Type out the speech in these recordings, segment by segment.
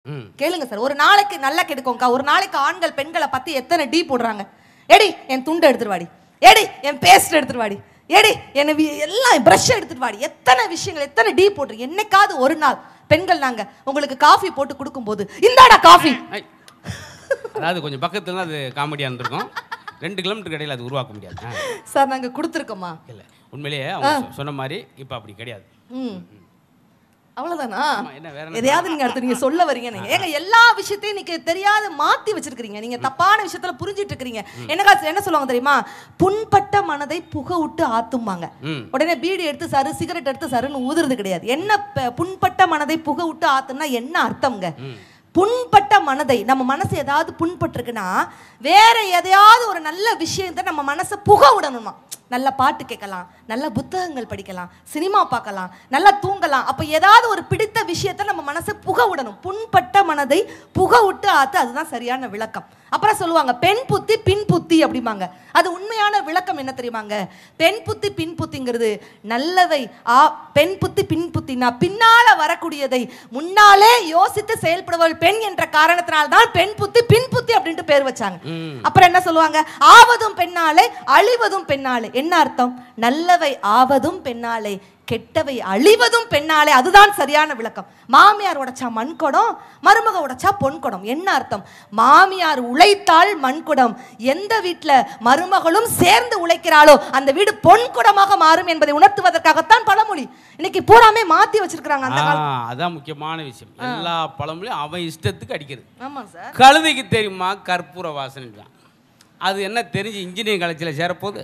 ம் கேளுங்க சார் ஒரு நாளைக்கு நல்லா கெடுக்கோங்கக்கா ஒரு நாளைக்கு ஆண்கள் பெண்களை பத்தி எத்தனை டீ போடுறாங்க எடி என் துண்டை எடுத்துட்டு வாடி எடி என் பேஸ்ட் எடுத்துட்டு வாடி எடி என்ன வி- எல்லாம் ப்ரஷ் எடுத்துட்டு வாடி எத்தனை விஷயங்கள் எத்தனை டீ போட்டு என்னைக்காவது ஒரு நாள் பெண்கள் நாங்க உங்களுக்கு காஃபி போட்டு கொடுக்கும்போது இந்தாடா காஃபி ஐ. அதாவது கொஞ்சம் பக்கத்துல தான் அது காமெடியாக இருந்திருக்கும் ரெண்டு கிலோமீட்டர் இடையில அது உருவாக்க முடியாது ஆ, சார் நாங்க கொடுத்துருக்கோமா இல்லை உண்மையிலேயே அவங்க சொ- சொன்ன மாதிரி இப்போ அப்படி கிடையாது ம் அவ்வளவுதானா ஆமா, என்ன வேற என்ன? எதையாவது நீங்க அடுத்து நீங்க சொல்ல வரீங்க நீங்க ஏங்க எல்லா விஷயத்தையும் நீங்க தெரியாத மாத்தி வச்சிருக்கீங்க நீங்க தப்பான விஷயத்துல புரிஞ்சிட்டு இருக்கீங்க என்ன காசு என்ன சொல்லுவாங்க தெரியுமா புண்பட்ட மனதை புக விட்டு ஆத்தும்பாங்க ம் உடனே பீடி எடுத்து சாரு சிகரெட் எடுத்து சாருன்னு ஊதுறது கிடையாது என்ன ப- புண்பட்ட மனதை புக விட்டு ஆத்துனா என்ன அர்த்தம்ங்க ம் புண்பட்ட மனதை நம்ம மனசு ஏதாவது புண்பட்டிருக்குன்னா வேற எதையாவது ஒரு நல்ல விஷயத்தை நம்ம மனசை புக விடணுமா நல்ல பாட்டு கேட்கலாம் நல்ல புத்தகங்கள் படிக்கலாம் சினிமா பார்க்கலாம் நல்லா தூங்கலாம் அப்போ ஏதாவது ஒரு பிடித்த விஷயத்தை நம்ம மனசை புக விடணும் புண்பட்ட மனதை புக விட்டு ஆத்து அதுதான் சரியான விளக்கம் அப்புறம் சொல்லுவாங்க பெண் புத்தி பின் புத்தி அப்படிம்பாங்க அது உண்மையான விளக்கம் என்ன தெரியுமாங்க பெண் புத்தி பின் புத்திங்கிறது நல்லவை ஆ பெண் புத்தி பின் புத்தினா பின்னால வரக்கூடியதை முன்னாலே யோசித்து செயல்படுவள் பெண் என்ற காரணத்தினால்தான் பெண் புத்தி பின் புத்தி அப்படின்ட்டு பேர் வச்சாங்க ம் அப்புறம் என்ன சொல்லுவாங்க ஆவதும் பெண்ணாலே அழிவதும் பெண்ணாலே என்ன அர்த்தம் நல்லவை ஆவதும் பெண்ணாலே கெட்டவை அழிவதும் பெண்ணாலே அதுதான் சரியான விளக்கம் மாமியார் உடைச்சா மண்குடம் மருமக உடைச்சா பொன்குடம் என்ன அர்த்தம் மாமியார் உழைத்தால் மண்குடம் எந்த வீட்ல மருமகளும் சேர்ந்து உழைக்கிறாளோ அந்த வீடு பொன்குடமாக மாறும் என்பதை உணர்த்துவதற்காகத்தான் பழமொழி இன்னைக்கு பூராமே மாத்தி வச்சிருக்காங்க அந்த ஆ, காலம் அதான் முக்கியமான விஷயம் எல்லா பழமொழியும் அவன் இஷ்டத்துக்கு அடிக்கிறது ஆமா சார் கழுதைக்கு தெரியுமா கற்பூர வாசனை தான் அது என்ன தெரிஞ்சு இன்ஜினியரிங் காலேஜில் சேரப்போகுது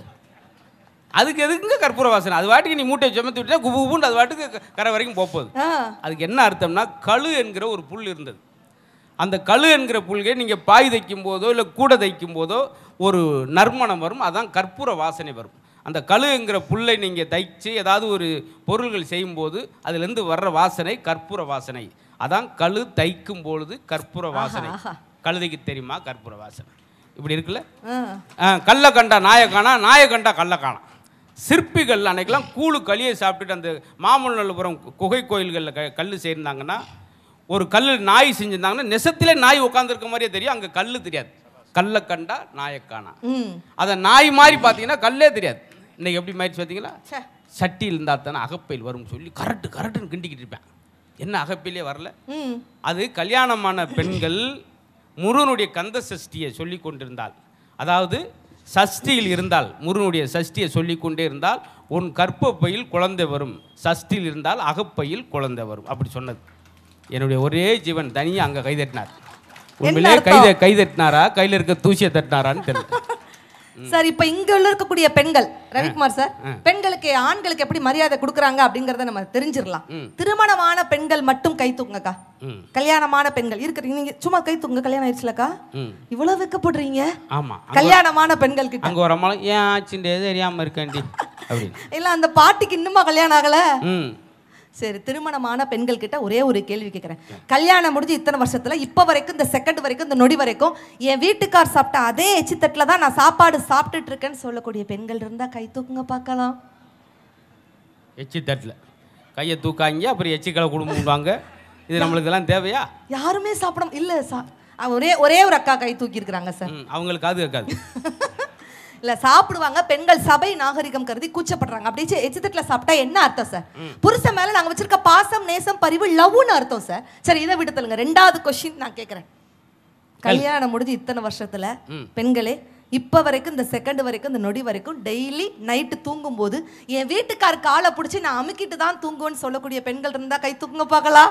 அதுக்கு எதுக்குங்க கற்பூர வாசனை அது வாட்டுக்கு நீ மூட்டையை சுமத்து விட்டா குபு குபுன்னு அது வாட்டுக்கு க- கரை வரைக்கும் போக போகுது ஆ அதுக்கு என்ன அர்த்தம்னா கழு என்கிற ஒரு புல் இருந்தது அந்த கழு என்கிற புல்கை நீங்கள் பாய் தைக்கும் போதோ இல்லை கூடை தைக்கும் போதோ ஒரு நறுமணம் வரும் அதான் கற்பூர வாசனை வரும் அந்த கழு என்கிற புல்லை நீங்கள் தைச்சு ஏதாவது ஒரு பொருள்கள் செய்யும்போது அதுலேருந்து வர்ற வாசனை கற்பூர வாசனை அதான் கழு தைக்கும் பொழுது கற்பூர வாசனை ஆஹா. கழுதைக்கு தெரியுமா கற்பூர வாசனை இப்படி இருக்குல்ல ஆ ஆ, கல்லை கண்டா நாயை காணா நாயை கண்டா கல்லை காணா சிற்பிகள் அன்னைக்கெல்லாம் கூழு களியை சாப்பிட்டுட்டு அந்த மாமல்லபுரம் குகை கோயில்களில் க கல் செய்யிருந்தாங்கன்னா ஒரு கல் நாய் செஞ்சிருந்தாங்கன்னா நெசத்திலே நாய் உட்காந்துருக்க மாதிரியே தெரியும் அங்கே கல் தெரியாது கல்லை கண்டா நாயை காணா ம் அதை நாய் மாதிரி பார்த்தீங்கன்னா கல்லே தெரியாது இன்னைக்கு எப்படி மாதிரி பார்த்தீங்களா ச்சே. சட்டியில் இருந்தால் தானே அகப்பையில் வரும்னு சொல்லி கரெக்டு கரெக்டுன்னு கிண்டிக்கிட்டு இருப்பேன் என்ன அகப்பையிலே வரல ம் அது கல்யாணமான பெண்கள் முருகனுடைய கந்த சஷ்டியை சொல்லி கொண்டிருந்தால் அதாவது சஷ்டியில் இருந்தால் முருகனுடைய சஷ்டியை சொல்லி கொண்டே இருந்தால் உன் கற்பப்பையில் குழந்தை வரும் சஷ்டியில் இருந்தால் அகப்பையில் குழந்தை வரும் அப்படி சொன்னது என்னுடைய ஒரே ஜீவன் தனியாக அங்கே கைதட்டினார் உண்மையிலே அர்த்தம்? கைத கைதட்டினாரா கையில் இருக்க தூசியை தட்டினாரான்னு தெரியல சார் இப்ப இங்க உள்ள இருக்கக்கூடிய பெண்கள் ரவிக்குமார் சார் பெண்களுக்கு ஆண்களுக்கு எப்படி மரியாதை கொடுக்குறாங்க அப்படிங்கறத நம்ம தெரிஞ்சிடலாம் ம். திருமணமான பெண்கள் மட்டும் கை தூக்குங்கக்கா ம் கல்யாணமான பெண்கள் இருக்கிறீங்க நீங்க சும்மா கை தூங்க கல்யாணம் ஆயிடுச்சுலக்கா ம் இவ்வளவு வெக்கப்படுறீங்க ஆமாம் கல்யாணமான பெண்கள் கிட்ட அங்கே ஒரு அம்மாவும் ஏன் ஆச்சுண்டே தெரியாமல் இருக்கேன்டி அப்படின்னு இல்ல அந்த பாட்டிக்கு இன்னுமா கல்யாணம் ஆகல ம் சரி திருமணமான பெண்கள் கிட்ட ஒரே ஒரு கேள்வி கேட்குறேன் கல்யாணம் முடிஞ்சு இத்தனை வருஷத்துல இப்போ வரைக்கும் இந்த செகண்ட் வரைக்கும் இந்த நொடி வரைக்கும் என் வீட்டுக்கார் சாப்பிட்ட அதே எச்சி தட்டில் தான் நான் சாப்பாடு சாப்பிட்டுட்டு இருக்கேன்னு சொல்லக்கூடிய பெண்கள் இருந்தா கை தூக்குங்க பார்க்கலாம் எச்சி தட்டில் கையை தூக்காங்க அப்புறம் எச்சிக்கலை குடும்பம்வாங்க இது நம்மளுக்கெல்லாம் தேவையா யாருமே சாப்பிட இல்ல சா அஹ் ஒரே ஒரே ஒரு அக்கா கை தூக்கி இருக்கிறாங்க சார் ம், அவங்களுக்கு அது இருக்காது இல்ல சாப்பிடுவாங்க பெண்கள் சபை நாகரிகம் கருதி கூச்சப்படுறாங்க அப்படி எச்சி- எச்சி தட்டுல சாப்பிட்டா என்ன அர்த்தம் சார் புருஷன் மேல நாங்க வச்சிருக்க பாசம் நேசம் பரிவு லவ்னு அர்த்தம் சார் சரி இதை விட்டு தள்ளுங்க ரெண்டாவது கொஸ்டின் நான் கேட்கறேன் கல்யாணம் முடிஞ்சு இத்தனை வருஷத்துல ம். பெண்களே இப்ப வரைக்கும் இந்த செகண்ட் வரைக்கும் இந்த நொடி வரைக்கும் டெய்லி நைட்டு தூங்கும் போது என் வீட்டுக்கார் காலை பிடிச்சி நான் அமுக்கிட்டு தான் தூங்குவேன்னு சொல்லக்கூடிய பெண்கள் இருந்தா கை தூக்குங்க பார்க்கலாம்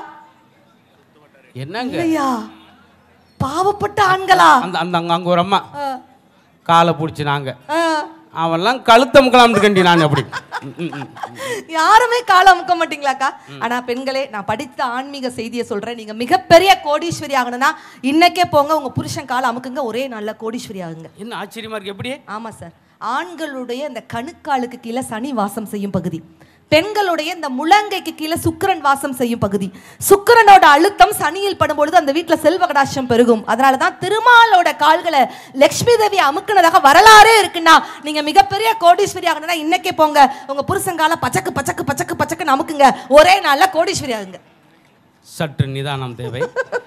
என்னங்க இல்லையா பாவப்பட்ட ஆண்களா அந்த அந்த அங்க அங்கே ஒரு அம்மா ஆ, காலை பிடிச்சி நாங்க ஆ. அவன்லாம் கழுத்த முக்கலாம்னு கண்டி நான் அப்படி ம், ம், ம். யாருமே காலை அமுக்க மாட்டீங்களாக்கா ஆனா பெண்களே நான் படித்த ஆன்மீக செய்தியை சொல்றேன் நீங்க மிகப்பெரிய கோடீஸ்வரி ஆகணும்னா இன்னைக்கே போங்க உங்க புருஷன் காலை அமுக்குங்க ஒரே நல்ல கோடீஸ்வரி ஆகுங்க என்ன ஆச்சரியமா இருக்கு எப்படி ஆமா சார் ஆண்களுடைய இந்த கணுக்காலுக்கு கீழே சனி வாசம் செய்யும் பகுதி பெண்களுடைய இந்த முழங்கைக்கு கீழே சுக்கிரன் வாசம் செய்யும் பகுதி சுக்கிரனோட அழுத்தம் சனியில் படும்பொழுது அந்த வீட்டுல செல்வ கடாட்சம் பெருகும் அதனால தான் திருமாலோட கால்களை லக்ஷ்மி தேவி அமுக்குனதாக வரலாறே இருக்குன்னா நீங்க மிகப்பெரிய கோடீஸ்வரி ஆகணும்னா இன்னைக்கே போங்க உங்க புருஷங்கால பச்சக்கு பச்சக்கு பச்சக்கு பச்சக்குன்னு அமுக்குங்க ஒரே நாள்ல கோடீஸ்வரி ஆகுங்க சற்று நிதானம் தேவை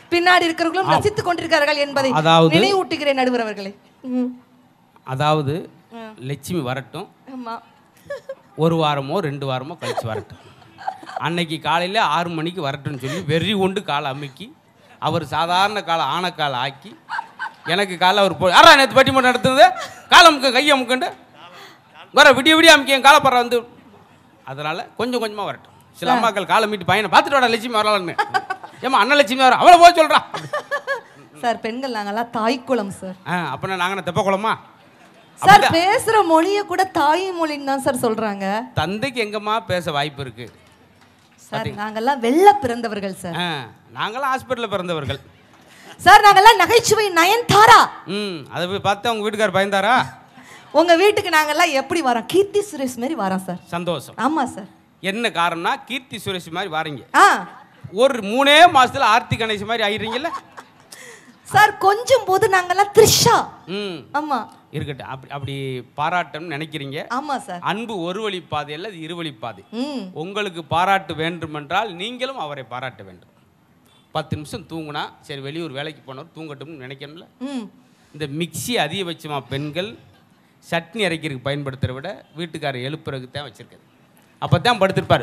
பின்னாடி இருக்கிறவர்களும் ரசித்துக் கொண்டிருக்கிறார்கள் என்பதை அதாவது- நினைவூட்டுகிறேன் நடுவர் அவர்களே ம். அதாவது லட்சுமி வரட்டும் ஆமா ஒரு வாரமோ ரெண்டு வாரமோ கழிச்சு வரட்டும் அன்னைக்கு காலையில் ஆறு மணிக்கு வரட்டும்னு சொல்லி வெறி கொண்டு காலை அமுக்கி அவர் சாதாரண காலை ஆனக்காலை ஆக்கி எனக்கு காலை அவர் போ யாரா நேற்று பட்டிமன்றம் நடத்துனது காலை அமுக்க கையை அமுக்கண்டு வர விடிய விடிய அமுக்க என் காலைப்பற வந்து அதனால் கொஞ்சம் கொஞ்சமாக வரட்டும் சில அம்மாக்கள் காலை மீட்டு பையனை பார்த்துட்டு வாடா லட்சுமி வரலான்னு ஏமா அண்ணன் லட்சுமி வர அவளை போய் சொல்கிறா சார் பெண்கள் நாங்கெல்லாம் தாய்க்குளம் சார் ஆ அப்போனா நாங்கள் தெப்ப குளமா சார் பேசுற மொழிய கூட தாய் மொழின்னு தான் சார் சொல்றாங்க தந்தைக்கு எங்கம்மா பேச வாய்ப்பு இருக்குது சார் நாங்கெல்லாம் வெள்ள பிறந்தவர்கள் சார் ஆ நாங்களாம் ஹாஸ்பிட்டலில் பிறந்தவர்கள் சார் நாங்கெல்லாம் நகைச்சுவை நயன்தாரா ம் அதை போய் பார்த்து அவங்க வீட்டுக்கார் பயந்தாரா உங்க வீட்டுக்கு நாங்கெல்லாம் எப்படி வரோம் கீர்த்தி சுரேஷ் மாதிரி வரோம் சார் சந்தோஷம் ஆமா சார் என்ன காரணம்னா கீர்த்தி சுரேஷ் மாதிரி வாரீங்க ஆ ஒரு மூணே மாசத்துல ஆர்த்தி கணேஷ் மாதிரி ஆயிடுறீங்கல்ல சார் கொஞ்சம் போது நாங்கெல்லாம் த்ரிஷா ம் ஆமா இருக்கட்டும் அப்படி அப்படி பாராட்டணும்னு நினைக்கிறீங்க ஆமா சார் அன்பு ஒரு வழி பாதை அல்ல அது இருவழி பாதை ம் உங்களுக்கு பாராட்டு வேண்டுமென்றால் நீங்களும் அவரை பாராட்ட வேண்டும் பத்து நிமிஷம் தூங்குனா சரி வெளியூர் வேலைக்கு போனவர் தூங்கட்டும்னு நினைக்கணும்ல ம் இந்த மிக்ஸி அதிகபட்சமாக பெண்கள் சட்னி அரைக்கிறதுக்கு பயன்படுத்துறத விட வீட்டுக்காரர் எழுப்புறதுக்கு தான் வச்சிருக்காரு அப்போ தான் படுத்திருப்பார்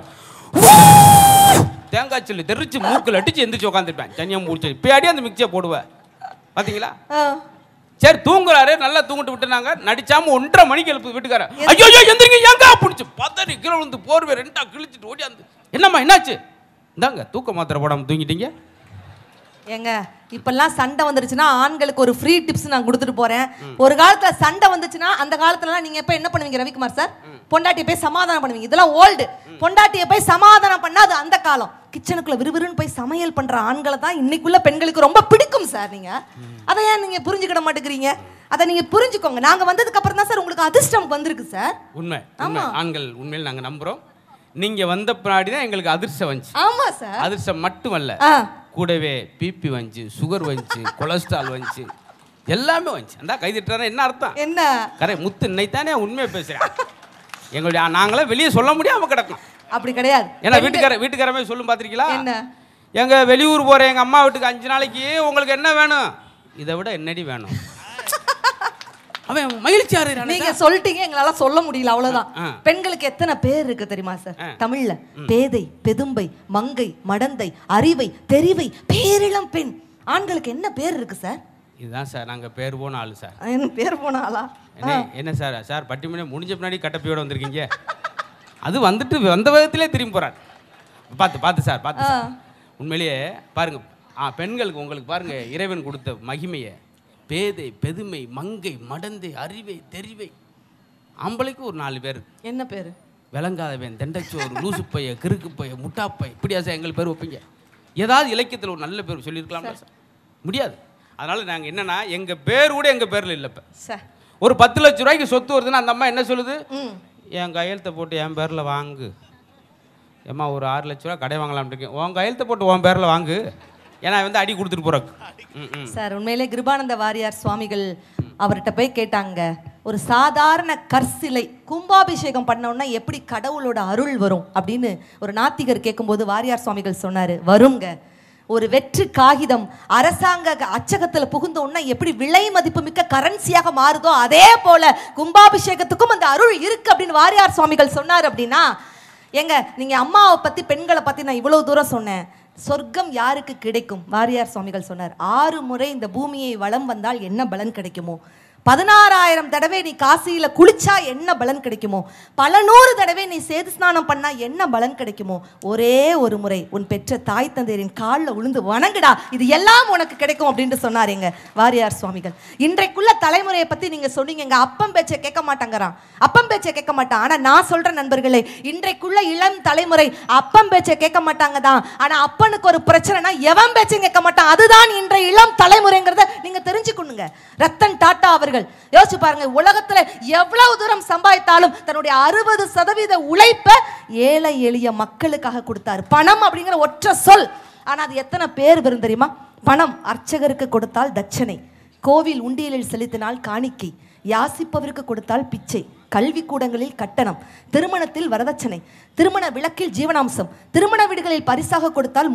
தேங்காய் சொல்லி தெரிச்சு மூக்கில் அடிச்சு எந்திரிச்சு உட்காந்துருப்பேன் தனியாக முடிச்சு பின்னாடி அந்த மிக்சியை போடுவேன் பார்த்தீங்களா ஆ. சரி தூங்குறாரு நல்லா தூங்கிட்டு விட்டுனாங்க நடிச்சாம ஒன்றரை மணிக்கு எழுப்பு வீட்டுக்காரர் ஐயோ ஐயோ எந்திரிங்க எங்க பிடிச்சி பதறி கீழே வந்து போர்வை ரெண்டா கிழிச்சிட்டு ஓடியாந்து என்னம்மா என்னாச்சு இந்தாங்க தூக்க மாத்திரை போடாம தூங்கிட்டீங்க ஏங்க இப்பெல்லாம் சண்டை வந்துருச்சுன்னா ஆண்களுக்கு ஒரு ஃப்ரீ டிப்ஸ் நான் கொடுத்துட்டு போறேன் ஒரு காலத்துல சண்டை வந்துச்சுன்னா அந்த காலத்துலலாம் நீங்க எப்ப என்ன பண்ணுவீங்க ரவிக்குமார் சார் பொண்டாட்டியை போய் சமாதானம் பண்ணுவீங்க இதெல்லாம் ஓல்டு பொண்டாட்டியை போய் சமாதானம் பண்ணா அது அந்த காலம் கிச்சனுக்குள்ள விறுவிறுன்னு போய் சமையல் பண்ற ஆண்களை தான் இன்னைக்குள்ள பெண்களுக்கு ரொம்ப பிடிக்கும் சார் நீங்க அதை ஏன் நீங்க புரிஞ்சுக்கிட மாட்டேங்கிறீங்க அதை நீங்க புரிஞ்சுக்கோங்க நாங்க வந்ததுக்கு அப்புறம் தான் சார் உங்களுக்கு அதிர்ஷ்டம் வந்திருக்கு சார் உண்மை உண்மை ஆண்கள் உண்மையில் நாங்கள் நம்புகிறோம் நீங்கள் வந்த பின்னாடி தான் எங்களுக்கு அதிர்ஷ்டம் வந்துச்சு ஆமா சார் அதிர்ஷ்டம் மட்டுமல்ல ஆ கூடவே பிபி வந்துச்சு சுகர் வந்துச்சு கொலஸ்ட்ரால் வந்துச்சு எல்லாமே வந்துச்சு அந்த கைதிட்டாரா என்ன அர்த்தம் என்ன கரை முத்து இன்னைத்தானே உண்மையை பேசுகிறேன் எங்களுடைய நாங்களே வெளியே சொல்ல முடியாம கிடக்கும் அப்படி கிடையாது ஏன்னா வீட்டுக்கார வீட்டுக்காரமே சொல்லும் பார்த்திருக்கீங்களா என்ன எங்க வெளியூர் போகிற எங்கள் அம்மா வீட்டுக்கு அஞ்சு நாளைக்கு உங்களுக்கு என்ன வேணும் இதை விட என்னடி வேணும் அவன் மகிழ்ச்சியா இருக்கிறானே நீங்க சொல்லிட்டீங்க எங்களால சொல்ல முடியல அவ்வளவுதான் ஆ. பெண்களுக்கு எத்தனை பேர் இருக்கு தெரியுமா சார் தமிழ்ல பேதை பெதும்பை மங்கை மடந்தை அறிவை தெரிவை பேரிளம் பெண் ஆண்களுக்கு என்ன பேர் இருக்கு சார் இதுதான் சார் நாங்கள் பேர் போன ஆளு சார் என்ன பேர் போனாலா என்ன என்ன சார் சார் பட்டிமணி முடிஞ்ச பின்னாடி கட்டப்பையோட வந்திருக்கீங்க அது வந்துட்டு வந்த விதத்திலே திரும்பி போறார் பார்த்து பார்த்து சார் பார்த்து சார். உண்மையிலேயே பாருங்க ஆ பெண்களுக்கு உங்களுக்கு பாருங்க இறைவன் கொடுத்த மகிமையை பேதை பெதுமை மங்கை மடந்தை அறிவை தெரிவை ஆம்பளைக்கு ஒரு நாலு பேர் என்ன பேரு விளங்காதவன் தெண்டச்சோறு லூசு பைய கிறுக்கு பைய முட்டாப்பை இப்படியா சார் எங்களுக்கு பேர் வைப்பீங்க ஏதாவது இலக்கியத்தில் ஒரு நல்ல பேர் சொல்லியிருக்கலாம்ல சார் முடியாது அதனால நாங்கள் என்னன்னா எங்கள் பேர் கூட எங்கள் பேரில் இல்லை இப்போ சார் ஒரு பத்து லட்ச ரூபாய்க்கு சொத்து வருதுன்னா அந்த அம்மா என்ன சொல்லுது ம் என் கையெழுத்தை போட்டு என் பேரில் வாங்கு ஏம்மா ஒரு ஆறு லட்ச ரூபா கடை வாங்கலாம்னு இருக்கேன் உன் கையெழுத்தை போட்டு உன் பேரில் வாங்கு ஏன்னா வந்து அடி கொடுத்துட்டு போறக்கு ம் ம் சார் உண்மையிலே கிருபானந்த வாரியார் சுவாமிகள் அவர்கிட்ட போய் கேட்டாங்க ஒரு சாதாரண கற்சிலை கும்பாபிஷேகம் பண்ணோம்னா எப்படி கடவுளோட அருள் வரும் அப்படின்னு ஒரு நாத்திகர் கேட்கும்போது வாரியார் சுவாமிகள் சொன்னாரு வருங்க ஒரு வெற்று காகிதம் அரசாங்க க- அச்சகத்துல புகுந்தோம்னா எப்படி விலை மதிப்பு மிக்க கரன்சியாக மாறுதோ அதே போல கும்பாபிஷேகத்துக்கும் அந்த அருள் இருக்கு அப்படின்னு வாரியார் சுவாமிகள் சொன்னார் அப்படின்னா ஏங்க நீங்க அம்மாவை பத்தி பெண்களை பத்தி நான் இவ்வளவு தூரம் சொன்னேன் சொர்க்கம் யாருக்கு கிடைக்கும் வாரியார் சுவாமிகள் சொன்னார் ஆறு முறை இந்த பூமியை வலம் வந்தால் என்ன பலன் கிடைக்குமோ பதினாறாயிரம் தடவை நீ காசியில குளிச்சா என்ன பலன் கிடைக்குமோ பல நூறு தடவை நீ சேது ஸ்நானம் பண்ணா என்ன பலன் கிடைக்குமோ ஒரே ஒரு முறை உன் பெற்ற தாய் தந்தையரின் காலில் உளுந்து வணங்குடா இது எல்லாம் உனக்கு கிடைக்கும் அப்படின்ட்டு சொன்னார் எங்க வாரியார் சுவாமிகள் இன்றைக்குள்ள தலைமுறையை பத்தி நீங்க சொன்னீங்க எங்க அப்பம் பேச்சை கேட்க மாட்டாங்கறான் அப்பம் பேச்சை கேட்க மாட்டான் ஆனா நான் சொல்றேன் நண்பர்களே இன்றைக்குள்ள இளம் தலைமுறை அப்பம் பேச்சை கேட்க மாட்டாங்க தான் ஆனா அப்பனுக்கு ஒரு பிரச்சனைனா எவன் பேச்சையும் கேட்க மாட்டான் அதுதான் இன்றைய இளம் தலைமுறைங்கிறத நீங்க தெரிஞ்சுக்கணுங்க ரத்தன் டாட்டா அவர்கள் யோசிச்சு பாருங்க உலகத்துல எவ்வளவு தூரம் சம்பாதித்தாலும் தன்னுடைய அறுபது சதவீத உழைப்ப ஏழை எளிய மக்களுக்காக கொடுத்தாரு பணம் அப்படிங்கிற ஒற்றை சொல் ஆனா அது எத்தனை பேர் வரும் தெரியுமா பணம் அர்ச்சகருக்கு கொடுத்தால் தட்சணை கோவில் உண்டியலில் செலுத்தினால் காணிக்கை யாசிப்பவருக்கு கொடுத்தால் பிச்சை கல்வி கூடங்களில் கட்டணம் திருமணத்தில் வரதட்சணை திருமண விளக்கில் ஜீவனாம்சம் திருமண வீடுகளில் பரிசாக கொடுத்தால் மொய்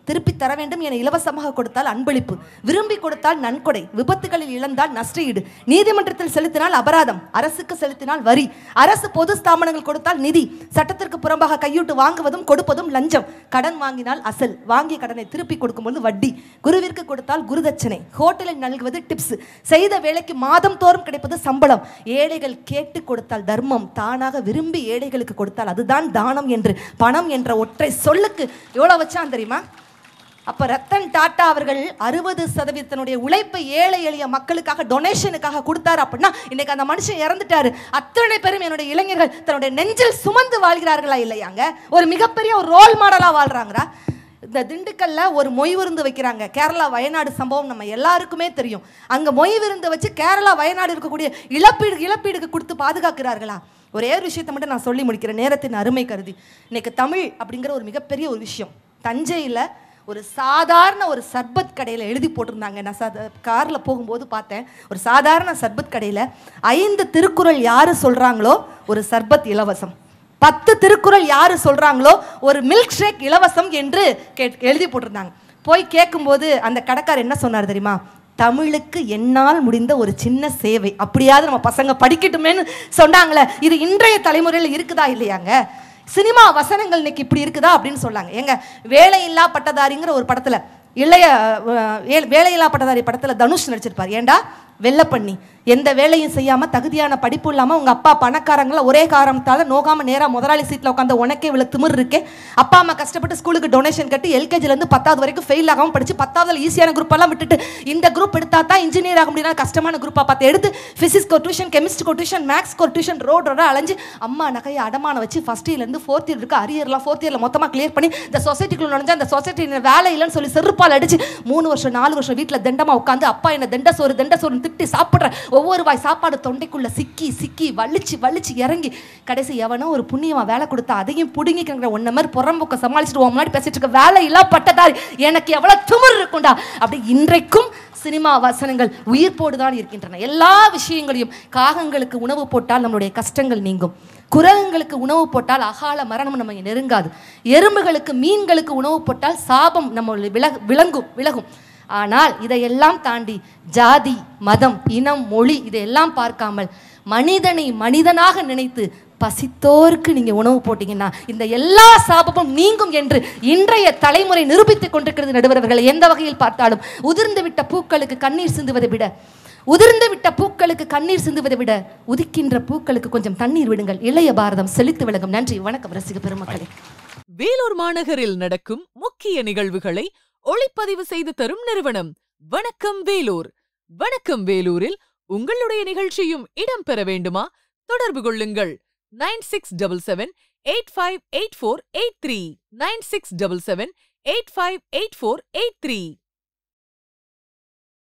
திருப்பி தர வேண்டும் என இலவசமாக கொடுத்தால் அன்பளிப்பு விரும்பி கொடுத்தால் நன்கொடை விபத்துகளில் இழந்தால் நஷ்டஈடு நீதிமன்றத்தில் செலுத்தினால் அபராதம் அரசுக்கு செலுத்தினால் வரி அரசு பொது ஸ்தாபனங்கள் கொடுத்தால் நிதி சட்டத்திற்கு புறம்பாக கையூட்டு வாங்குவதும் கொடுப்பதும் லஞ்சம் கடன் வாங்கினால் அசல் வாங்கிய கடனை திருப்பி கொடுக்கும்போது வட்டி குருவிற்கு கொடுத்தால் குருதட்சணை ஹோட்டலில் நல்குவது டிப்ஸ் செய்த வேலைக்கு மாதம் தோறும் கிடைப்பது சம்பளம் ஏழைகள் கேட்டு கொடுத்தால் தர்மம் தானாக விரும்பி ஏழைகளுக்கு கொடுத்தால் அதுதான் தானம் என்று பணம் என்ற ஒற்றை சொல்லுக்கு எவ்வளோ வச்சான் தெரியுமா அப்ப ரத்தன் டாட்டா அவர்கள் அறுபது சதவீதத்தினுடைய உழைப்பை ஏழை எளிய மக்களுக்காக டொனேஷனுக்காக கொடுத்தாரு அப்படின்னா இன்னைக்கு அந்த மனுஷன் இறந்துட்டாரு அத்தனை பேரும் என்னுடைய இளைஞர்கள் தன்னுடைய நெஞ்சில் சுமந்து வாழ்கிறார்களா இல்லையாங்க ஒரு மிகப்பெரிய ஒரு ரோல் மாடலா வாழ்றாங்களா இந்த திண்டுக்கல்ல ஒரு மொய் விருந்து வைக்கிறாங்க கேரளா வயநாடு சம்பவம் நம்ம எல்லாருக்குமே தெரியும் அங்க மொய் விருந்து வச்சு கேரளா வயநாடு இருக்கக்கூடிய இழப்பீடு இழப்பீடுக்கு கொடுத்து பாதுகாக்கிறார்களா ஒரே ஒரு விஷயத்தை மட்டும் நான் சொல்லி முடிக்கிறேன் நேரத்தின் அருமை கருதி இன்னைக்கு தமிழ் அப்படிங்கிற ஒரு மிகப்பெரிய ஒரு விஷயம் தஞ்சையில் ஒரு சாதாரண ஒரு சர்பத் கடையில் எழுதி போட்டிருந்தாங்க நான் சத காரில் போகும்போது பார்த்தேன் ஒரு சாதாரண சர்பத் கடையில் ஐந்து திருக்குறள் யார் சொல்கிறாங்களோ ஒரு சர்பத் இலவசம் பத்து திருக்குறள் யார் சொல்கிறாங்களோ ஒரு மில்க் ஷேக் இலவசம் என்று கேட் எழுதி போட்டிருந்தாங்க போய் கேட்கும்போது அந்த கடைக்காரர் என்ன சொன்னார் தெரியுமா தமிழுக்கு என்னால் முடிந்த ஒரு சின்ன சேவை அப்படியாவது நம்ம பசங்க படிக்கட்டுமேன்னு சொன்னாங்களே இது இன்றைய தலைமுறையில் இருக்குதா இல்லையாங்க சினிமா வசனங்கள் இன்னைக்கு இப்படி இருக்குதா அப்படின்னு சொன்னாங்க எங்க வேலையில்லா பட்டதாரிங்கிற ஒரு படத்துல இளைய அஹ், ஏ- வேலையில்லா பட்டதாரி படத்துல தனுஷ் நடிச்சிருப்பார் ஏண்டா வெள்ளப்பண்ணி எந்த வேலையும் செய்யாம தகுதியான படிப்பு இல்லாம உங்க அப்பா பணக்காரங்கள ஒரே காரணத்தால நோகாம நேரா முதலாளி சீட்ல உட்காந்து உனக்கே இவ்வளவு திமிர் இருக்கே அப்பா அம்மா கஷ்டப்பட்டு ஸ்கூலுக்கு டொனேஷன் கட்டி எல்கேஜில இருந்து பத்தாவது வரைக்கும் ஃபெயில் ஆகாம படிச்சு பத்தாவதுல ஈஸியான குரூப் எல்லாம் விட்டுட்டு இந்த குரூப் எடுத்தா தான் இன்ஜினியர் ஆக முடியாது கஷ்டமான குரூப்பா பார்த்து எடுத்து பிசிக்ஸ் ஒரு டியூஷன் கெமிஸ்ட்ரி ஒரு டியூஷன் மேக்ஸ் ஒரு டியூஷன் ரோட் ரோட அலைஞ்சு அம்மா நகையை அடமான வச்சு ஃபர்ஸ்ட் இயர்ல இருந்து ஃபோர்த் இயர் இருக்கு அரியர்லாம் ஃபோர்த் இயர்ல மொத்தமா கிளியர் பண்ணி இந்த சொசைட்டிக்குள்ள நுழைஞ்சா அந்த சொசைட்டி வேலை இல்லைன்னு சொல்லி செருப்பால் அடிச்சு மூணு வருஷம் நாலு வருஷம் வீட்டில் தண்டமா உட்காந்து அப்பா என்ன தண்ட சோறு தண்ட சோறு திட்டி சாப்பிட்ற ஒவ்வொரு வாய் சாப்பாடு தொண்டைக்குள்ள சிக்கி சிக்கி வலிச்சு வலிச்சு இறங்கி கடைசி எவனோ ஒரு புண்ணியமா வேலை கொடுத்தா அதையும் புடுங்கிக்கிற ஒன்ன மாதிரி புறம்போக்க சமாளிச்சுட்டு உன் முன்னாடி பேசிட்டு இருக்க வேலை இல்லா பட்டதாரி எனக்கு எவ்வளவு திமிர் இருக்கும்டா அப்படி இன்றைக்கும் சினிமா வசனங்கள் உயிர்ப்போடு தான் இருக்கின்றன எல்லா விஷயங்களையும் காகங்களுக்கு உணவு போட்டால் நம்மளுடைய கஷ்டங்கள் நீங்கும் குரங்குகளுக்கு உணவு போட்டால் அகால மரணம் நம்ம நெருங்காது எறும்புகளுக்கு மீன்களுக்கு உணவு போட்டால் சாபம் நம்ம விலகு விளங்கும் விலகும் ஆனால் இதையெல்லாம் தாண்டி ஜாதி மதம் இனம் மொழி இதையெல்லாம் பார்க்காமல் மனிதனை மனிதனாக நினைத்து பசித்தோருக்கு நீங்க உணவு போட்டீங்கன்னா இந்த எல்லா சாபமும் நீங்கும் என்று இன்றைய தலைமுறை நிரூபித்துக் கொண்டிருக்கிறது நடுவரவர்களை எந்த வகையில் பார்த்தாலும் உதிர்ந்து விட்ட பூக்களுக்கு கண்ணீர் சிந்துவதை விட உதிர்ந்து விட்ட பூக்களுக்கு கண்ணீர் சிந்துவதை விட உதிக்கின்ற பூக்களுக்கு கொஞ்சம் தண்ணீர் விடுங்கள் இளைய பாரதம் செழித்து விளங்கும் நன்றி வணக்கம் ரசிக பெருமக்களே வேலூர் மாநகரில் நடக்கும் முக்கிய நிகழ்வுகளை ஒளிப்பதிவு செய்து தரும் நிறுவனம் வணக்கம் வேலூர் வணக்கம் வேலூரில் உங்களுடைய நிகழ்ச்சியும் இடம்பெற வேண்டுமா தொடர்பு கொள்ளுங்கள் nine six double seven eight five eight four eight three nine six double seven eight five eight four eight three